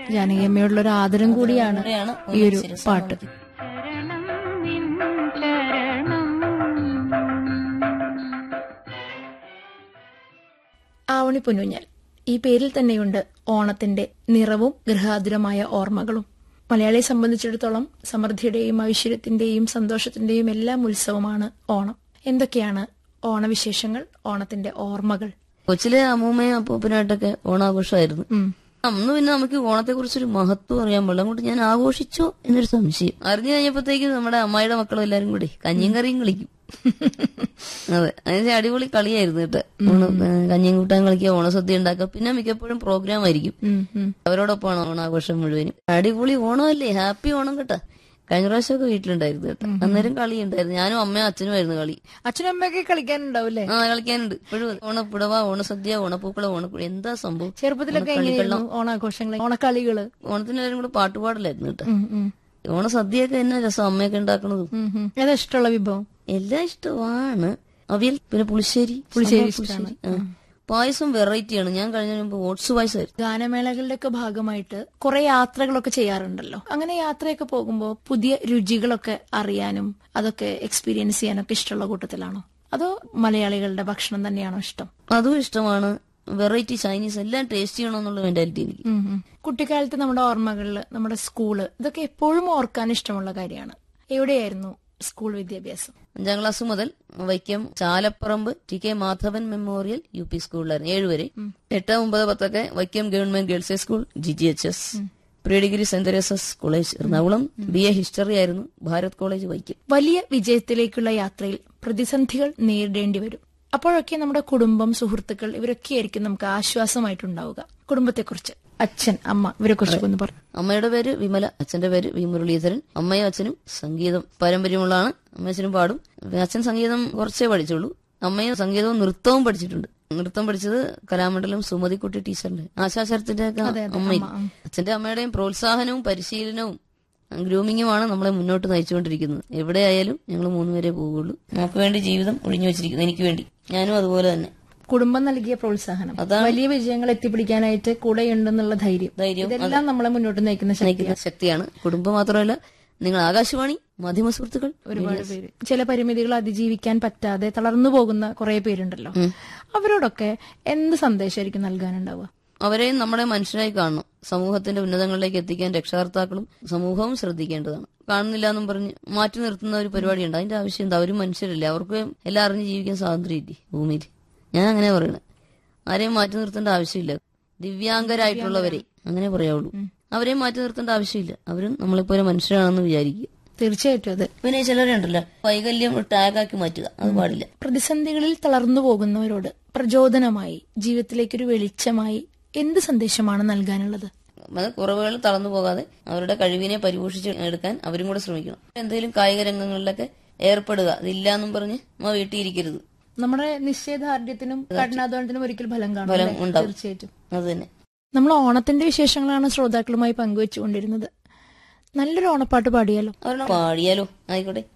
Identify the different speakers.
Speaker 1: ജാനകിയമ്മയോടുള്ള ഒരു ആദരം കൂടിയാണ്
Speaker 2: കൂടെയാണ്
Speaker 1: ഈ ഒരു പാട്ട് ആവണി പൊന്നുഞ്ഞാൽ ഈ പേരിൽ തന്നെയുണ്ട് ഓണത്തിന്റെ നിറവും ഗൃഹാതുരമായ ഓർമ്മകളും മലയാളിയെ സംബന്ധിച്ചിടത്തോളം സമൃദ്ധിയുടെയും ഐശ്വര്യത്തിന്റെയും സന്തോഷത്തിന്റെയും എല്ലാം ഉത്സവമാണ് ഓണം എന്തൊക്കെയാണ് ഓണവിശേഷങ്ങൾ ഓണത്തിന്റെ ഓർമ്മകൾ
Speaker 2: കൊച്ചിലെ അമ്മൂമ്മയും അപ്പൂപ്പനായിട്ടൊക്കെ ഓണാഘോഷമായിരുന്നു
Speaker 1: ഉം.
Speaker 2: അന്ന് പിന്നെ നമുക്ക് ഓണത്തെ കുറിച്ചൊരു മഹത്വം അറിയാൻ പാടില്ല അങ്ങോട്ട് ഞാൻ ആഘോഷിച്ചോ എന്നൊരു സംശയം അറിഞ്ഞു കഴിഞ്ഞപ്പോഴത്തേക്ക് നമ്മുടെ അമ്മായിയുടെ മക്കളും എല്ലാരും കൂടി കഞ്ഞിയും കറിയും കളിക്കും അതെ അതിന് അടിപൊളി കളിയായിരുന്നു കേട്ടോ ഓണം ഏ, കഞ്ഞിയും കൂട്ടാൻ കളിക്കുക ഓണസദ്യ ഉണ്ടാക്കുക പിന്നെ മിക്കപ്പോഴും പ്രോഗ്രാം ആയിരിക്കും
Speaker 1: ഉം, ഉം.
Speaker 2: അവരോടൊപ്പമാണ് ഓണാഘോഷം മുഴുവനും അടിപൊളി ഓണമല്ലേ ഹാപ്പി ഓണം കേട്ടോ കഴിഞ്ഞ പ്രാവശ്യമൊക്കെ വീട്ടിലുണ്ടായിരുന്നു കേട്ടോ അന്നേരം കളി ഉണ്ടായിരുന്നു ഞാനും അമ്മയും അച്ഛനും ആയിരുന്നു കളി
Speaker 1: അച്ഛനും അമ്മയൊക്കെ കളിക്കാനുണ്ടാവില്ലേ
Speaker 2: ആ കളിക്കാനുണ്ട് ഇപ്പോഴും ഓണപ്പുടവ ഓണസദ്യ ഓണപ്പൂക്കള ഓണക്കുഴി എന്താ സംഭവം
Speaker 1: ചെറുപ്പത്തിലൊക്കെ എങ്ങനെയായിരുന്നു ഓണാഘോഷങ്ങൾ ഓണക്കളികള്
Speaker 2: ഓണത്തിന് എല്ലാവരും കൂടെ പാട്ടുപാടലായിരുന്നു കേട്ടോ
Speaker 1: ഉം, ഉം.
Speaker 2: ഓണസദ്യയൊക്കെ തന്നെ രസം അമ്മയൊക്കെ ഉണ്ടാക്കണതും
Speaker 1: ഉം, ഉം. ഏതാ ഇഷ്ടമുള്ള വിഭവം
Speaker 2: എല്ലാം ഇഷ്ടമാണ് അവിയൽ പിന്നെ പുളിശ്ശേരി
Speaker 1: പുളിശ്ശേരി
Speaker 2: സാമ്പാർ പുളിശ്ശേരി ആ. പായസം വെറൈറ്റിയാണ് ഞാൻ കഴിഞ്ഞ മുമ്പ് ഓട്സ് പായസമായിരുന്നു
Speaker 1: ഗാനമേളകളുടെ ഒക്കെ ഭാഗമായിട്ട് കുറെ യാത്രകളൊക്കെ ചെയ്യാറുണ്ടല്ലോ അങ്ങനെ യാത്രയൊക്കെ പോകുമ്പോൾ പുതിയ രുചികളൊക്കെ അറിയാനും അതൊക്കെ എക്സ്പീരിയൻസ് ചെയ്യാനൊക്കെ ഇഷ്ടമുള്ള കൂട്ടത്തിലാണോ അതോ മലയാളികളുടെ ഭക്ഷണം തന്നെയാണോ ഇഷ്ടം
Speaker 2: അതും ഇഷ്ടമാണ് വെറൈറ്റി ചൈനീസ് എല്ലാം ടേസ്റ്റ് ചെയ്യണമെന്നുള്ള മെന്റാലിറ്റി എനിക്ക്
Speaker 1: ഉം ഉം. കുട്ടിക്കാലത്ത് നമ്മുടെ ഓർമ്മകളിൽ നമ്മുടെ സ്കൂള് ഇതൊക്കെ എപ്പോഴും ഓർക്കാൻ ഇഷ്ടമുള്ള കാര്യമാണ് എവിടെയായിരുന്നു സ്കൂൾ വിദ്യാഭ്യാസം
Speaker 2: അഞ്ചാം ക്ലാസ് മുതൽ Vaikom Chalapparambu T K Madhavan memorial U P സ്കൂളിലായിരുന്നു ഏഴുവരെ എട്ട് ഒമ്പത് പത്തൊക്കെ Vaikom government girls high school G G H S pre degree സെന്റ് Teresa's college Ernakulam B A history ആയിരുന്നു ഭാരത് കോളേജ് വൈക്കം
Speaker 1: വലിയ വിജയത്തിലേക്കുള്ള യാത്രയിൽ പ്രതിസന്ധികൾ നേരിടേണ്ടി വരും അപ്പോഴൊക്കെ നമ്മുടെ കുടുംബം സുഹൃത്തുക്കൾ ഇവരൊക്കെയായിരിക്കും നമുക്ക് ആശ്വാസമായിട്ടുണ്ടാവുക കുടുംബത്തെക്കുറിച്ച് അച്ഛൻ അമ്മ ഇവരെ കുറിച്ചൊക്കെ ഒന്ന് പറഞ്ഞു
Speaker 2: അമ്മയുടെ പേര് വിമല അച്ഛന്റെ പേര് വി മുരളീധരൻ അമ്മയും അച്ഛനും സംഗീതം പാരമ്പര്യമുള്ളതാണ് അമ്മ അച്ഛനും പാടും അച്ഛൻ സംഗീതം കുറച്ചേ പഠിച്ചുള്ളൂ അമ്മയും സംഗീതവും നൃത്തവും പഠിച്ചിട്ടുണ്ട് നൃത്തം പഠിച്ചത് കലാമണ്ഡലം സുമതിക്കുട്ടി ടീച്ചറിന്റെ ആശാശരത്തിന്റെ ഒക്കെ അമ്മയും അച്ഛന്റെ അമ്മയുടെയും പ്രോത്സാഹനവും പരിശീലനവും ഗ്രൂമിങ്ങുമാണ് നമ്മളെ മുന്നോട്ട് നയിച്ചുകൊണ്ടിരിക്കുന്നത് എവിടെയായാലും ഞങ്ങൾ മൂന്നുപേരെ പോവുള്ളൂ നമുക്ക് വേണ്ടി ജീവിതം ഒഴിഞ്ഞു വെച്ചിരിക്കുന്നു എനിക്ക് വേണ്ടി ഞാനും അതുപോലെ തന്നെ
Speaker 1: കുടുംബം നൽകിയ പ്രോത്സാഹനം വലിയ വിജയങ്ങൾ എത്തിപ്പിടിക്കാനായിട്ട് കൂടെയുണ്ടെന്നുള്ള ധൈര്യം
Speaker 2: ധൈര്യം
Speaker 1: ഇതെല്ലാം നമ്മളെ മുന്നോട്ട് നയിക്കുന്ന ശക്തി
Speaker 2: നയിക്കുന്ന ശക്തിയാണ് കുടുംബം മാത്രമല്ല നിങ്ങൾ ആകാശവാണി മാധ്യമ സുഹൃത്തുക്കൾ
Speaker 1: ഒരുപാട് പേര് ചില പരിമിതികൾ അതിജീവിക്കാൻ പറ്റാതെ തളർന്നു പോകുന്ന കുറെ പേരുണ്ടല്ലോ അവരോടൊക്കെ എന്ത് സന്ദേശമായിരിക്കും നൽകാനുണ്ടാവുക
Speaker 2: അവരെയും നമ്മുടെ മനുഷ്യരായി കാണണം സമൂഹത്തിന്റെ ഉന്നതങ്ങളിലേക്ക് എത്തിക്കാൻ രക്ഷകർത്താക്കളും സമൂഹവും ശ്രദ്ധിക്കേണ്ടതാണ് കാണുന്നില്ല എന്നും പറഞ്ഞ് മാറ്റി നിർത്തുന്ന ഒരു പരിപാടിയുണ്ട് അതിന്റെ ആവശ്യം എന്താ അവരും മനുഷ്യരല്ലേ അവർക്ക് എല്ലാം അറിഞ്ഞ് ജീവിക്കാൻ സ്വാതന്ത്ര്യം ഇല്ലേ ഭൂമിയിൽ ഞാൻ അങ്ങനെ പറയണേ ആരെയും മാറ്റി നിർത്തേണ്ട ആവശ്യമില്ല ദിവ്യാംഗരായിട്ടുള്ളവരെ അങ്ങനെ പറയാവുള്ളൂ അവരെയും മാറ്റി നിർത്തേണ്ട ആവശ്യമില്ല അവരും നമ്മളെപ്പോലെ മനുഷ്യരാണെന്ന് വിചാരിക്കുക
Speaker 1: തീർച്ചയായിട്ടും അത്
Speaker 2: പിന്നെ ചിലരുണ്ടല്ലോ വൈകല്യം ടാഗാക്കി മാറ്റുക അത് പാടില്ല
Speaker 1: പ്രതിസന്ധികളിൽ തളർന്നു പോകുന്നവരോട് പ്രചോദനമായി ജീവിതത്തിലേക്കൊരു വെളിച്ചമായി എന്ത് സന്ദേശമാണ് നൽകാനുള്ളത്
Speaker 2: അത് കുറവുകൾ തളർന്നു പോകാതെ അവരുടെ കഴിവിനെ പരിപോഷിച്ച് എടുക്കാൻ അവരും കൂടെ ശ്രമിക്കണം എന്തെങ്കിലും കായിക രംഗങ്ങളിലൊക്കെ ഏർപ്പെടുക അതില്ല എന്നും പറഞ്ഞ് നമ്മ വീട്ടിൽ ഇരിക്കരുത്
Speaker 1: നമ്മുടെ നിശ്ചയദാർഢ്യത്തിനും കഠിനാധ്വാനത്തിനും ഒരിക്കൽ ഫലം കാണും
Speaker 2: ഫലം
Speaker 1: അല്ലേ?
Speaker 2: ഉണ്ടാവും.
Speaker 1: തീർച്ചയായിട്ടും
Speaker 2: അത് തന്നെ
Speaker 1: നമ്മൾ ഓണത്തിന്റെ വിശേഷങ്ങളാണ് ശ്രോതാക്കളുമായി പങ്കുവെച്ചുകൊണ്ടിരുന്നത് നല്ലൊരു ഓണപ്പാട്ട് പാടിയാലോ
Speaker 2: അവരുടെ പാടിയാലോ ആയിക്കോട്ടെ